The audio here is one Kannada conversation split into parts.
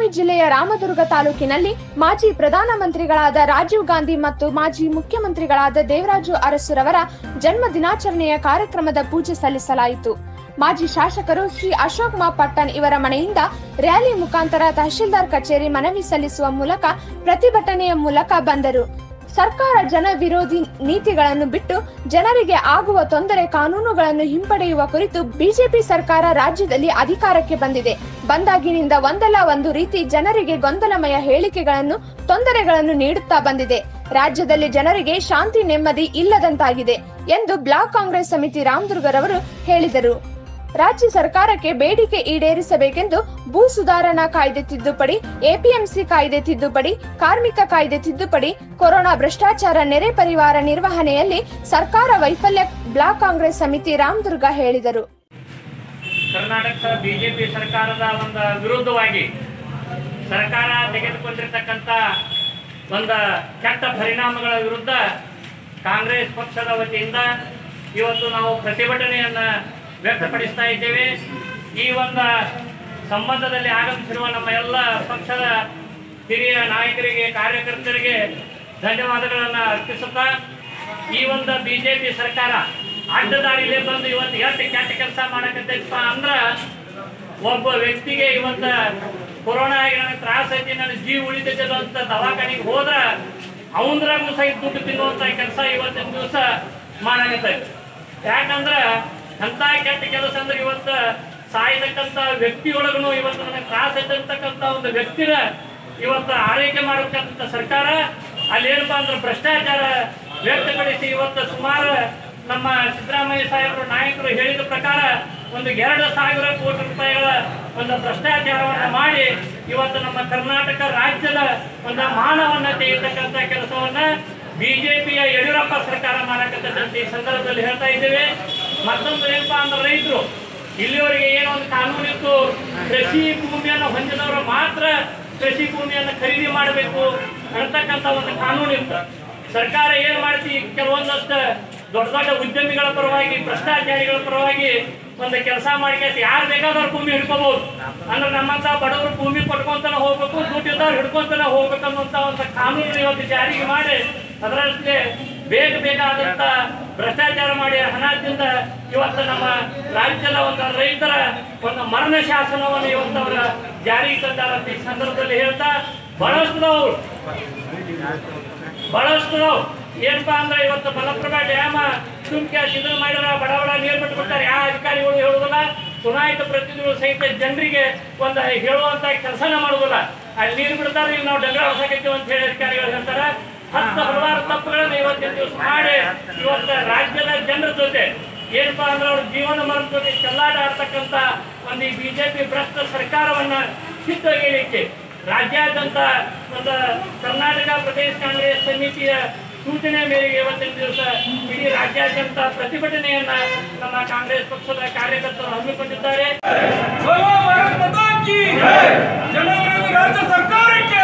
ಜಿಲ್ಲೆಯ ರಾಮದುರ್ಗ ತಾಲೂಕಿನಲ್ಲಿ ಮಾಜಿ ಪ್ರಧಾನಮಂತ್ರಿಗಳಾದ ರಾಜೀವ್ ಗಾಂಧಿ ಮತ್ತು ಮಾಜಿ ಮುಖ್ಯಮಂತ್ರಿಗಳಾದ ದೇವರಾಜು ಅರಸುರವರ ಜನ್ಮ ದಿನಾಚರಣೆಯ ಕಾರ್ಯಕ್ರಮದ ಪೂಜೆ ಸಲ್ಲಿಸಲಾಯಿತು ಮಾಜಿ ಶಾಸಕರು ಶ್ರೀ ಅಶೋಕ್ ಮಾ ಪಟ್ಟಣ್ ಇವರ ಮನೆಯಿಂದ ರ್ಯಾಲಿ ಮುಖಾಂತರ ತಹಶೀಲ್ದಾರ್ ಕಚೇರಿ ಮನವಿ ಸಲ್ಲಿಸುವ ಮೂಲಕ ಪ್ರತಿಭಟನೆಯ ಮೂಲಕ ಬಂದರು ಸರ್ಕಾರ ಜನ ವಿರೋಧಿ ನೀತಿಗಳನ್ನು ಬಿಟ್ಟು ಜನರಿಗೆ ಆಗುವ ತೊಂದರೆ ಕಾನೂನುಗಳನ್ನು ಹಿಂಪಡೆಯುವ ಕುರಿತು ಬಿಜೆಪಿ ಸರ್ಕಾರ ರಾಜ್ಯದಲ್ಲಿ ಅಧಿಕಾರಕ್ಕೆ ಬಂದಿದೆ ಬಂದಾಗಿನಿಂದ ಒಂದಲ್ಲ ಒಂದು ರೀತಿ ಜನರಿಗೆ ಗೊಂದಲಮಯ ಹೇಳಿಕೆಗಳನ್ನು ತೊಂದರೆಗಳನ್ನು ನೀಡುತ್ತಾ ಬಂದಿದೆ ರಾಜ್ಯದಲ್ಲಿ ಜನರಿಗೆ ಶಾಂತಿ ನೆಮ್ಮದಿ ಇಲ್ಲದಂತಾಗಿದೆ ಎಂದು ಬ್ಲಾಕ್ ಕಾಂಗ್ರೆಸ್ ಸಮಿತಿ ರಾಮದುರ್ಗರವರು ಹೇಳಿದರು ರಾಜ್ಯ ಸರ್ಕಾರಕ್ಕೆ ಬೇಡಿಕೆ ಈಡೇರಿಸಬೇಕೆಂದು ಭೂ ಸುಧಾರಣಾ ಕಾಯ್ದೆ ತಿದ್ದುಪಡಿ ಎಪಿಎಂಸಿ ಕಾಯ್ದೆ ತಿದ್ದುಪಡಿ ಕಾರ್ಮಿಕ ಕಾಯ್ದೆ ತಿದ್ದುಪಡಿ ಕೊರೋನಾ ಭ್ರಷ್ಟಾಚಾರ ನೆರೆ ಪರಿವಾರ ನಿರ್ವಹಣೆಯಲ್ಲಿ ಸರ್ಕಾರ ವೈಫಲ್ಯ ಬ್ಲಾಕ್ ಕಾಂಗ್ರೆಸ್ ಸಮಿತಿ ರಾಮದುರ್ಗ ಹೇಳಿದರು ಕರ್ನಾಟಕ ಬಿಜೆಪಿ ಸರ್ಕಾರದ ಒಂದು ವಿರುದ್ಧವಾಗಿ ಸರ್ಕಾರ ತೆಗೆದುಕೊಂಡಿರ್ತಕ್ಕಂಥ ಒಂದು ಕೆಟ್ಟ ಪರಿಣಾಮಗಳ ವಿರುದ್ಧ ಕಾಂಗ್ರೆಸ್ ಪಕ್ಷದ ವತಿಯಿಂದ ಇವತ್ತು ನಾವು ಪ್ರತಿಭಟನೆಯನ್ನು ವ್ಯಕ್ತಪಡಿಸ್ತಾ ಇದ್ದೇವೆ ಈ ಒಂದು ಸಂಬಂಧದಲ್ಲಿ ಆಗಮಿಸಿರುವ ನಮ್ಮ ಎಲ್ಲ ಪಕ್ಷದ ಹಿರಿಯ ನಾಯಕರಿಗೆ ಕಾರ್ಯಕರ್ತರಿಗೆ ಧನ್ಯವಾದಗಳನ್ನು ಅರ್ಪಿಸುತ್ತಾ ಈ ಒಂದು ಬಿಜೆಪಿ ಸರ್ಕಾರ ಅಡ್ಡದಾರಿಲೇ ಬಂದು ಇವತ್ತು ಎಷ್ಟು ಕೆಟ್ಟ ಕೆಲಸ ಮಾಡಕತ್ತೈತಪ್ಪ ಅಂದ್ರ ಒಬ್ಬ ವ್ಯಕ್ತಿಗೆ ಇವತ್ತು ಕೊರೋನಾ ಆಗಿ ನನಗೆ ತ್ರಾಸ ಐತಿ ನನ್ನ ಜೀವ ಉಳಿತೈತಲ್ಲ ಅಂತ ದವಾಖಾನಿಗೆ ಹೋದ್ರ ಅವಂದ್ರಾಗೂ ಸಹಿತ ದುಡ್ಡು ತಿನ್ನುವಂತ ಕೆಲಸ ಇವತ್ತಿನ ದಿವಸ ಮಾಡಾಕತ್ತೈತಿ ಯಾಕಂದ್ರ ಅಂತ ಕೆಟ್ಟ ಕೆಲಸ ಅಂದ್ರೆ ಇವತ್ತು ಸಾಯ್ತಕ್ಕಂಥ ವ್ಯಕ್ತಿಯೊಳಗೂ ಇವತ್ತು ನನಗೆ ತ್ರಾಸ ಐತಂತಕ್ಕಂಥ ಒಂದು ವ್ಯಕ್ತಿನ ಇವತ್ತು ಆರೈಕೆ ಮಾಡಬೇಕಂತ ಸರ್ಕಾರ ಅಲ್ಲೇನಪ್ಪ ಅಂದ್ರೆ ಭ್ರಷ್ಟಾಚಾರ ವ್ಯಕ್ತಪಡಿಸಿ ಇವತ್ತು ಸುಮಾರು ನಮ್ಮ ಸಿದ್ದರಾಮಯ್ಯ ಸಾಹೇಬರು ನಾಯಕರು ಹೇಳಿದ ಪ್ರಕಾರ ಒಂದು ಎರಡು ಸಾವಿರ ಕೋಟಿ ರೂಪಾಯಿಗಳ ಒಂದು ಭ್ರಷ್ಟಾಚಾರವನ್ನು ಮಾಡಿ ಇವತ್ತು ನಮ್ಮ ಕರ್ನಾಟಕ ರಾಜ್ಯದ ಒಂದು ಮಾನವನ್ನ ತೆಗೆಯತಕ್ಕಂಥ ಕೆಲಸವನ್ನ ಬಿಜೆಪಿಯ ಯಡಿಯೂರಪ್ಪ ಸರ್ಕಾರ ಮಾಡಕತ್ತಂತ ಈ ಸಂದರ್ಭದಲ್ಲಿ ಹೇಳ್ತಾ ಇದ್ದೇವೆ ಮತ್ತೊಂದು ಏನಪ್ಪಾ ಅಂದ್ರೆ ರೈತರು ಇಲ್ಲಿವರೆಗೆ ಏನೋ ಒಂದು ಕಾನೂನು ಇತ್ತು ಕೃಷಿ ಭೂಮಿಯನ್ನು ಹೊಂದಿದವರು ಮಾತ್ರ ಕೃಷಿ ಭೂಮಿಯನ್ನು ಖರೀದಿ ಮಾಡಬೇಕು ಅಂತಕ್ಕಂಥ ಒಂದು ಕಾನೂನು ಇತ್ತು ಸರ್ಕಾರ ಏನ್ ಮಾಡ್ತಿ ಕೆಲವೊಂದಷ್ಟು ದೊಡ್ಡ ದೊಡ್ಡ ಉದ್ಯಮಿಗಳ ಪರವಾಗಿ ಭ್ರಷ್ಟಾಚಾರಿಗಳ ಪರವಾಗಿ ಒಂದು ಕೆಲಸ ಮಾಡ್ಕೇಸಿ ಯಾರು ಬೇಕಾದವ್ರು ಭೂಮಿ ಹಿಡ್ಕೋಬಹುದು ಅಂದ್ರೆ ನಮ್ಮಂತ ಬಡವರು ಭೂಮಿ ಕೊಟ್ಕೊಂತಾನೆ ಹೋಗ್ಬೇಕು ದುಡ್ಡಿದ್ದವ್ರು ಹಿಡ್ಕೊಂತಾನೆ ಹೋಗ್ಬೇಕು ಅನ್ನುವಂತ ಒಂದು ಕಾನೂನು ಇವತ್ತು ಜಾರಿಗೆ ಮಾಡಿ ಅದರಷ್ಟೇ ಬೇಗ ಬೇಗ ಆದಂತ ಭ್ರಷ್ಟಾಚಾರ ಮಾಡಿ ಹಣದಿಂದ ಇವತ್ತು ನಮ್ಮ ರಾಜ್ಯದ ಒಂದು ರೈತರ ಒಂದು ಮರಣ ಶಾಸನವನ್ನು ಇವತ್ತು ಅವರ ಜಾರಿಗೆ ತಂದಾರ ಅಂತ ಈ ಸಂದರ್ಭದಲ್ಲಿ ಹೇಳ್ತಾ ಬಹಳಷ್ಟು ನಾವು ಬಹಳಷ್ಟು ನಾವು ಏನಪ್ಪಾ ಅಂದ್ರೆ ಇವತ್ತು ಮಲಪ್ರಭಾ ಡ್ಯಾಮ ಸುಮ್ಕೆ ಸಿದ್ಧ ಮಾಡಿದ್ರ ಬಡ ಬಡ ನೀರು ಬಿಟ್ಬಿಡ್ತಾರೆ ಯಾವ ಅಧಿಕಾರಿಗಳು ಹೇಳುವುದಿಲ್ಲ ಚುನಾಯಿತ ಪ್ರತಿನಿಧಿಗಳು ಸಹಿತ ಜನರಿಗೆ ಒಂದು ಹೇಳುವಂತ ಕೆಲಸನ ಮಾಡುವುದಿಲ್ಲ ಅಲ್ಲಿ ನೀರು ಬಿಡ್ತಾರೆ ಈಗ ನಾವು ಡಂಗರ ಹೊಸಕೈತೀವಿ ಅಂತ ಹೇಳಿ ಅಧಿಕಾರಿಗಳು ಹೇಳ್ತಾರೆ ಹತ್ತು ಹಲವಾರು ತಪ್ಪುಗಳನ್ನ ಇವತ್ತಿನ ದಿವಸ ಮಾಡಿ ಇವತ್ತು ರಾಜ್ಯದ ಜನರ ಜೊತೆ ಏನಪ್ಪಾ ಅಂದ್ರೆ ಅವ್ರ ಜೀವನ ಮರದ ಜೊತೆ ಚೆಲ್ಲಾಟ ಆಡ್ತಕ್ಕಂಥ ಒಂದು ಈ ಬಿಜೆಪಿ ಭ್ರಷ್ಟ ಸರ್ಕಾರವನ್ನ ಕಿತ್ತೊಗೆಯಲಿಕ್ಕೆ ರಾಜ್ಯಾದ್ಯಂತ ಒಂದು ಕರ್ನಾಟಕ ಪ್ರದೇಶ ಕಾಂಗ್ರೆಸ್ ಸಮಿತಿಯ ಸೂಚನೆ ಮೇರೆಗೆ ಇವತ್ತಿನ ದಿವಸ ಇಡೀ ರಾಜ್ಯಾದ್ಯಂತ ಪ್ರತಿಭಟನೆಯನ್ನ ನಮ್ಮ ಕಾಂಗ್ರೆಸ್ ಪಕ್ಷದ ಕಾರ್ಯಕರ್ತರು ಹಮ್ಮಿಕೊಂಡಿದ್ದಾರೆ बोलो भारत माता की जनविरोधी राज्य सरकार के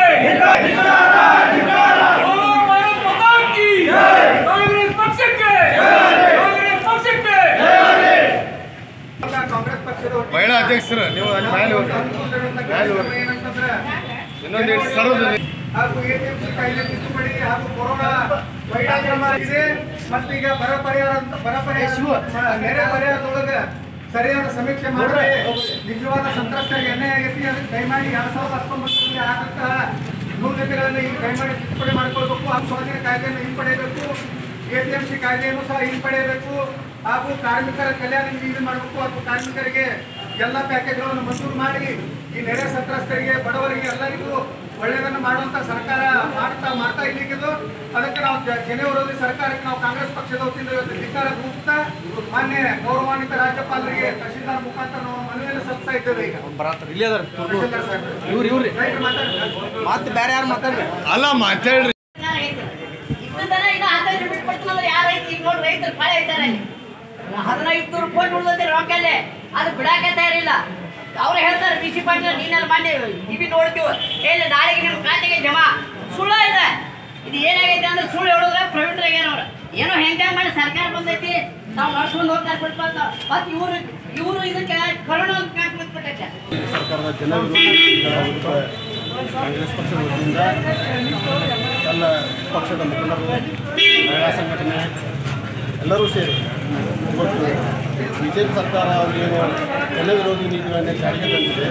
बोलो भारत माता की कांग्रेस पक्ष के कांग्रेस पक्ष के ಕಾಂಗ್ರೆಸ್ ಪಕ್ಷದ ಒಟ್ಟು ಮಹಿಳಾ ಅಧ್ಯಕ್ಷರು ನೀವು ಅಲ್ಲಿ ಮೇಲೆ ಹೋಗಿ ಮೇಲೆ ಹೋಗಿ ಏನಂತಂದ್ರೆ ಇನ್ನೊಂದು ಎಷ್ಟು ಸರ್ವದಲ್ಲಿ ಹಾಗೂ ಎಪಿಎಂಸಿ ಕಾಯ್ದೆ ತಿದ್ದುಪಡಿ ಹಾಗೂ ಕೊರೋನಾ ವೈರಾಗ್ಯಮ ಇದೆ ಮತ್ತೀಗ ಬರ ಪರಿಹಾರ ಅಂತ ಬರ ಪರಿಹಾರ ನೆರೆ ಪರಿಹಾರದೊಳಗೆ ಸರಿಯಾದ ಸಮೀಕ್ಷೆ ಮಾಡಿದ್ರೆ ನಿಜವಾದ ಸಂತ್ರಸ್ತರಿಗೆ ಎಣ್ಣೆ ಆಗೈತಿ ಅದಕ್ಕೆ ದಯಮಾಡಿ ಎರಡ್ ಸಾವಿರದ ಹತ್ತೊಂಬತ್ತರಲ್ಲಿ ಆದಂತಹ ನ್ಯೂನತೆಗಳನ್ನು ಈಗ ದಯಮಾಡಿ ತಿದ್ದುಪಡಿ ಮಾಡ್ಕೊಳ್ಬೇಕು ಹಾಗೂ ಸ್ವಾಧೀನ ಕಾಯ್ದೆಯನ್ನು ಹಿಂಪಡೆಯಬೇಕು ಎಪಿಎಂಸಿ ಕಾಯ್ದೆಯನ್ನು ಸಹ ಹಿಂಪಡೆಯಬೇಕು ಹಾಗೂ ಕಾರ್ಮಿಕರ ಕಲ್ಯಾಣ ಇದು ಮಾಡಬೇಕು ಹಾಗೂ ಕಾರ್ಮಿಕರಿಗೆ ಎಲ್ಲ ಪ್ಯಾಕೇಜ್ಗಳನ್ನು ಮಂಜೂರು ಮಾಡಿ ಈ ನೆರೆ ಸಂತ್ರಸ್ತರಿಗೆ ಬಡವರಿಗೆ ಎಲ್ಲರಿಗೂ ಒಳ್ಳೆಯದನ್ನು ಮಾಡುವಂತ ಸರ್ಕಾರ ಮಾಡ್ತಾ ಮಾಡ್ತಾ ಇಲ್ಲಿಗಿದ್ದು ಅದಕ್ಕೆ ನಾವು ಜ- ಜನ ವಿರೋಧಿ ಸರ್ಕಾರಕ್ಕೆ ನಾವು ಕಾಂಗ್ರೆಸ್ ಪಕ್ಷದ ವತಿಯಿಂದ ಇವತ್ತು ಧಿಕ್ಕಾರ ಕೂಗ್ತಾ ಮಾನ್ಯ ಗೌರವಾನ್ವಿತ ರಾಜ್ಯಪಾಲರಿಗೆ ತಹಶೀಲ್ದಾರ್ ಮುಖಾಂತರ ನಾವು ಮನವಿಯನ್ನು ಸಲ್ಲಿಸ್ತಾ ಇದ್ದೇವೆ ಈಗ ತಹಶೀಲ್ದಾರ್ ಸಾಹೇಬ್ರೆ. ರೈತರು ಮಾತಾಡಿ. ಮತ್ತೆ ಬೇರೆ ಯಾರು ಮಾತಾಡ್ರಿ ಅಲ್ಲ ಮಾತಾಡ್ರಿ ಇಷ್ಟೊಂದನ ಇನ್ನು ಹದಿನೈದು ಬಿಟ್ಬಿಡ್ತಾನಂದ್ರೆ ಯಾರು ಐತಿ ಈಗ ನೋಡಿ ರೈತರು ಪಾಳೆ ಐತಾರೆ ಅಲ್ಲಿ ಹದಿನೈದು ನೂರು ಕೋಟಿ ಉಳ್ದೈತೆ ರೊಕ್ಕಲ್ಲೇ ಅದು ಬಿಡಾಕೆ ತಯಾರಿಲ್ಲ ಅವ್ರು ಹೇಳ್ತಾರೆ ಬಿ ಸಿ ಪಾಟೀಲ್ ನೀನೆಲ್ಲ ಮಾಡಿ ಟಿವಿ ನೋಡ್ತೀವಿ ಹೇಳಿ ನಾಳೆಗೆ ನಿಮ್ಮ ಖಾತೆಗೆ ಜಮಾ ಸುಳ್ಳ ಇದೆ ಇದು ಏನಾಗೈತೆ ಅಂದ್ರೆ ಸುಳ್ಳು ಹೇಳೋದ್ರೆ ಪ್ರೈವೇಟ್ ಆಗ್ಯಾರ ಏನೋ ಹೆಂಗೆ ಮಾಡಿ ಸರ್ಕಾರ ಬಂದೈತಿ ನಾವು ನಡ್ಸ್ಕೊಂಡು ಹೋಗ್ತಾರೆ ಬಿಡ್ಬಾರ್ದು ಮತ್ತೆ ಇವರು ಇವರು ಇದಕ್ಕೆ ಕರೋನಾ ಅಂತ ಬಿಟ್ಬಿಟ್ಟೈತೆ ಸರ್ಕಾರದ ಜನ ವಿರೋಧಿ ಕಾಂಗ್ರೆಸ್ ಪಕ್ಷದ ವತಿಯಿಂದ ಎಲ್ಲ ಪಕ್ಷದ ಮುಖಂಡರು ಮಹಿಳಾ ಸಂಘಟನೆ ಎಲ್ಲರೂ ಸೇರಿ ಇವತ್ತು ಬಿ ಜೆ ಪಿ ಸರ್ಕಾರ ಅವರೇನು ಜನ ವಿರೋಧಿ ನೀತಿಗಳನ್ನೇ ಜಾರಿಗೆ ತಂದಿದೆ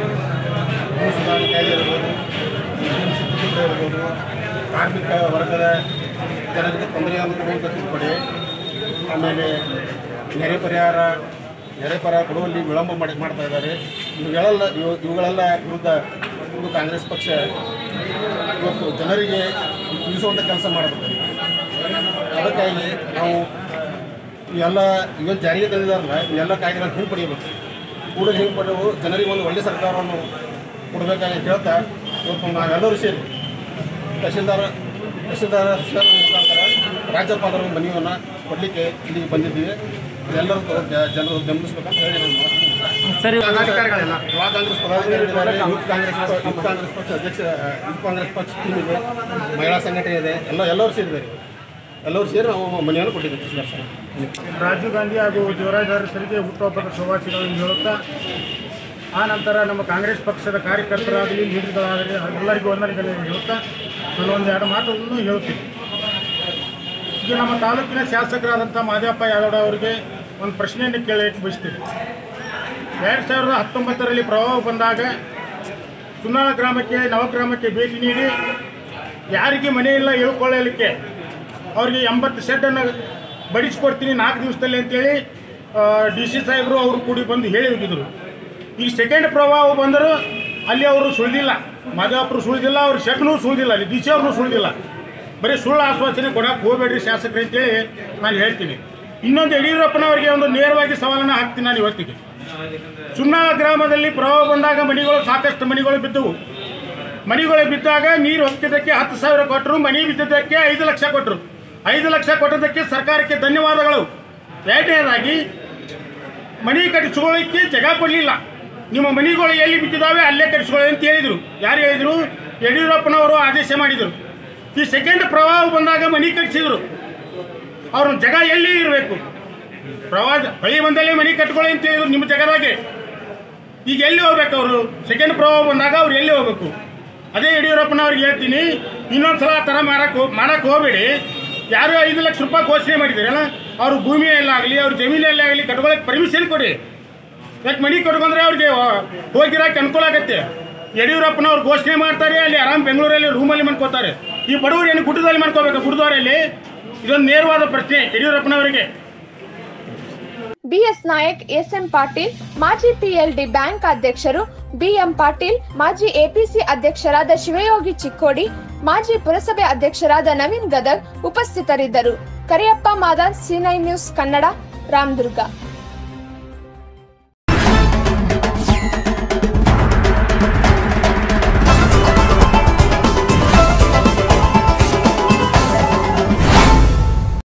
ಭೂ ಸುಧಾರಣೆ ಕಾಯ್ದೆ ಇರ್ಬೋದು ಮುಸ್ಲಿಂ ತಿದ್ದುಪಡಿ ಇರ್ಬೋದು ಕಾರ್ಮಿಕ ವರ್ಗದ ಜನರಿಗೆ ತೊಂದರೆಯಾಗುವಂಥ ತಿದ್ದುಪಡಿ ಆಮೇಲೆ ನೆರೆ ಪರಿಹಾರ ನೆರೆ ಪರಿಹಾರ ಕೊಡುವಲ್ಲಿ ವಿಳಂಬ ಮಾಡಿ ಮಾಡ್ತಾ ಇದ್ದಾರೆ ಇವುಗಳೆಲ್ಲ ಇವು ಇವುಗಳೆಲ್ಲ ವಿರುದ್ಧ ಇದು ಕಾಂಗ್ರೆಸ್ ಪಕ್ಷ ಇವತ್ತು ಜನರಿಗೆ ತಿಳಿಸುವಂಥ ಕೆಲಸ ಮಾಡಬೇಕು ಅದಕ್ಕಾಗಿ ನಾವು ಇವೆಲ್ಲ ಇವತ್ತು ಜಾರಿಗೆ ತಂದಿದ್ದಾರಲ್ಲ ಇವೆಲ್ಲ ಕಾಯ್ದೆಗಳನ್ನು ಹಿಂಪಡೆಯಬೇಕು ಕೂಡ ಹಿಂಪಡೆವು ಜನರಿಗೆ ಒಂದು ಒಳ್ಳೆಯ ಸರ್ಕಾರವನ್ನು ಕೊಡಬೇಕಾಗಿ ಹೇಳ್ತಾ ಇವತ್ತು ನಾವೆಲ್ಲರೂ ಸೇರಿ ತಹಶೀಲ್ದಾರ್ ತಹಶೀಲ್ದಾರ್ ಸರ್ ಮುಖಾಂತರ ರಾಜ್ಯಪಾಲರ ಮನವಿಯನ್ನು ಕೊಡಲಿಕ್ಕೆ ಇಲ್ಲಿಗೆ ಬಂದಿದ್ದೀವಿ ಎಲ್ಲರೂ ಜ- ಜನರು ಬೆಂಬಲಿಸ್ಬೇಕಂತ ಹೇಳಿ ನಾನು ಸರಿ ಪದಾಧಿಕಾರಿಗಳೆಲ್ಲ ಯುವ ಕಾಂಗ್ರೆಸ್ ಪದಾಧಿಕಾರಿಗಳಿದ್ದಾರೆ ಯೂತ್ ಕಾಂಗ್ರೆಸ್ ಪ- ಯೂತ್ ಕಾಂಗ್ರೆಸ್ ಪಕ್ಷ ಅಧ್ಯಕ್ಷ ಯೂತ್ ಕಾಂಗ್ರೆಸ್ ಪಕ್ಷ ಟೀಮ್ ಇದೆ ಮಹಿಳಾ ಸಂಘಟನೆ ಇದೆ ಎಲ್ಲ ಎಲ್ಲರೂ ಸೇರಿದ್ದಾರೆ ಎಲ್ಲರೂ ಸೇರಿ ನಾವು ಮನೆಯನ್ನು ಕೊಟ್ಟಿದ್ದೀವಿ ತಹಶೀಲ್ದಾರ್ ಸರ್ ರಾಜೀವ್ ಗಾಂಧಿ ಹಾಗೂ ದೇವರಾಜ ಅರಸರಿಗೆ ಹುಟ್ಟುಹಬ್ಬದ ಶುಭಾಶಯಗಳನ್ನು ಹೇಳುತ್ತಾ ಆ ನಂತರ ನಮ್ಮ ಕಾಂಗ್ರೆಸ್ ಪಕ್ಷದ ಕಾರ್ಯಕರ್ತರಾಗಲಿ ಲೀಡರ್ಗಳಾಗಲಿ ಎಲ್ಲರಿಗೂ ವಂದನೆಗಳನ್ನು ಹೇಳುತ್ತಾ ನಾನು ಒಂದು ಎರಡು ಮಾತುಗಳನ್ನು ಹೇಳುತ್ತೀನಿ ಈಗ ನಮ್ಮ ತಾಲೂಕಿನ ಶಾಸಕರಾದಂಥ ಮಾದೇವಪ್ಪ ಯಾದವ್ ಅವರಿಗೆ ಒಂದು ಪ್ರಶ್ನೆಯನ್ನು ಕೇಳಕ್ಕೆ ಬಯಸ್ತೀನಿ ಎರಡು ಸಾವಿರದ ಹತ್ತೊಂಬತ್ತರಲ್ಲಿ ಪ್ರವಾಹ ಬಂದಾಗ ಸುನ್ನಾಳ ಗ್ರಾಮಕ್ಕೆ ನವಗ್ರಾಮಕ್ಕೆ ಭೇಟಿ ನೀಡಿ ಯಾರಿಗೆ ಮನೆ ಇಲ್ಲ ಹೇಳ್ಕೊಳ್ಳಲಿಕ್ಕೆ ಅವ್ರಿಗೆ ಎಂಬತ್ತು ಸೆಟ್ಟನ್ನು ಬಡಿಸ್ಕೊಡ್ತೀನಿ ನಾಲ್ಕು ದಿವಸದಲ್ಲಿ ಅಂತೇಳಿ ಡಿ ಸಿ ಸಾಹೇಬರು ಅವರು ಕೂಡಿ ಬಂದು ಹೇಳಿ ಹೋಗಿದ್ರು ಈಗ ಸೆಕೆಂಡ್ ಪ್ರವಾಹ ಬಂದರು ಅಲ್ಲಿ ಅವರು ಸುಳಿದಿಲ್ಲ ಮಾದೇವಪ್ಪರು ಸುಳಿದಿಲ್ಲ ಅವ್ರ ಶೆಟ್ನೂ ಸುಳಿದಿಲ್ಲ ಅಲ್ಲಿ ಡಿ ಸಿ ಅವ್ರನ್ನೂ ಸುಳಿದಿಲ್ಲ ಬರೀ ಸುಳ್ಳು ಆಶ್ವಾಸನೆ ಕೊಡಕ್ಕೆ ಹೋಗಬೇಡ್ರಿ ಶಾಸಕರು ಅಂತೇಳಿ ನಾನು ಹೇಳ್ತೀನಿ ಇನ್ನೊಂದು ಯಡಿಯೂರಪ್ಪನವರಿಗೆ ಒಂದು ನೇರವಾಗಿ ಸವಾಲನ್ನು ಹಾಕ್ತೀನಿ ನಾನು ಇವತ್ತಿಗೆ ಸುನ್ನಾಳ ಗ್ರಾಮದಲ್ಲಿ ಪ್ರವಾಹ ಬಂದಾಗ ಮನೆಗಳು ಸಾಕಷ್ಟು ಮನೆಗಳು ಬಿದ್ದವು ಮನೆಗಳು ಬಿದ್ದಾಗ ನೀರು ಹೊತ್ತಿದ್ದಕ್ಕೆ ಹತ್ತು ಸಾವಿರ ಕೊಟ್ಟರು ಮನೆ ಬಿದ್ದಿದ್ದಕ್ಕೆ ಐದು ಲಕ್ಷ ಕೊಟ್ಟರು ಐದು ಲಕ್ಷ ಕೊಟ್ಟದಕ್ಕೆ ಸರ್ಕಾರಕ್ಕೆ ಧನ್ಯವಾದಗಳು ಎರಡನೇದಾಗಿ ಮನೆ ಕಟ್ಟಿಸ್ಕೊಳ್ಳಿಕ್ಕೆ ಜಾಗ ಕೊಡಲಿಲ್ಲ ನಿಮ್ಮ ಮನೆಗಳು ಎಲ್ಲಿ ಬಿದ್ದಿದ್ದಾವೆ ಅಲ್ಲೇ ಕಟ್ಟಿಸ್ಕೊಳ್ಳಿ ಅಂತ ಹೇಳಿದರು ಯಾರು ಹೇಳಿದರು ಯಡಿಯೂರಪ್ಪನವರು ಆದೇಶ ಮಾಡಿದರು ಈ ಸೆಕೆಂಡ್ ಪ್ರವಾಹ ಬಂದಾಗ ಮನೆ ಕಟ್ಟಿಸಿದ್ರು ಅವ್ರ ಜಾಗ ಎಲ್ಲಿ ಇರಬೇಕು ಪ್ರವಾಹ ಹೊಳಿ ಬಂದಲ್ಲೇ ಮನೆ ಕಟ್ಕೊಳ್ಳಿ ಅಂತ ಹೇಳಿದ್ರು ನಿಮ್ಮ ಜಾಗದಾಗೆ ಈಗ ಎಲ್ಲಿ ಹೋಗ್ಬೇಕು ಅವರು ಸೆಕೆಂಡ್ ಪ್ರವಾಹ ಬಂದಾಗ ಅವ್ರು ಎಲ್ಲಿ ಹೋಗ್ಬೇಕು ಅದೇ ಯಡಿಯೂರಪ್ಪನವ್ರಿಗೆ ಹೇಳ್ತೀನಿ ಇನ್ನೊಂದು ಸಲ ಆ ಥರ ಮಾಡಕ್ಕೆ ಹೋಗಿ ಮಾಡಕ್ಕೆ ಹೋಗಬೇಡಿ ಯಾರು ಐದು ಲಕ್ಷ ರೂಪಾಯಿ ಘೋಷಣೆ ಮಾಡಿದ್ದೀರಲ್ಲ ಅವ್ರ ಭೂಮಿಯಲ್ಲಾಗಲಿ ಅವ್ರ ಜಮೀನಲ್ಲೇ ಆಗಲಿ ಕಟ್ಕೊಳ್ಳೋಕೆ ಪರ್ಮಿಷನ್ ಕೊಡಿ ಯಾಕೆ ಮನೆ ಕಟ್ಕೊಂಡ್ರೆ ಅವ್ರಿಗೆ ಹೋಗಿರೋಕೆ ಅನುಕೂಲ ಆಗುತ್ತೆ ಯಡಿಯೂರಪ್ಪನವ್ರು ಘೋಷಣೆ ಮಾಡ್ತಾರೆ ಅಲ್ಲಿ ಆರಾಮ್ ಬೆಂಗಳೂರಲ್ಲಿ ರೂಮಲ್ಲಿ ಮಾಡ್ಕೋತಾರೆ ಈ ಬಡವರು ಏನು ಗುಡ್ಡದಲ್ಲಿ ಮಾಡ್ಕೋಬೇಕು ಗುಡ್ಡದವರಲ್ಲಿ ಇದೊಂದು ನೇರವಾದ ಪ್ರಶ್ನೆ ಯಡಿಯೂರಪ್ಪನವರಿಗೆ ಬಿಎಸ್ ನಾಯಕ್ ಎಸ್ಎಂ ಪಾಟೀಲ್ ಮಾಜಿ ಪಿಎಲ್ಡಿ ಬ್ಯಾಂಕ್ ಅಧ್ಯಕ್ಷರು ಬಿಎಂ ಪಾಟೀಲ್ ಮಾಜಿ ಎಪಿಸಿ ಅಧ್ಯಕ್ಷರಾದ ಶಿವಯೋಗಿ ಚಿಕ್ಕೋಡಿ ಮಾಜಿ ಪುರಸಭೆ ಅಧ್ಯಕ್ಷರಾದ ನವೀನ್ ಗದಗ್ ಉಪಸ್ಥಿತರಿದ್ದರು ಕರಿಯಪ್ಪ ಮಾದಾರ್ ಸಿನೈ ನ್ಯೂಸ್ ಕನ್ನಡ ರಾಮದುರ್ಗ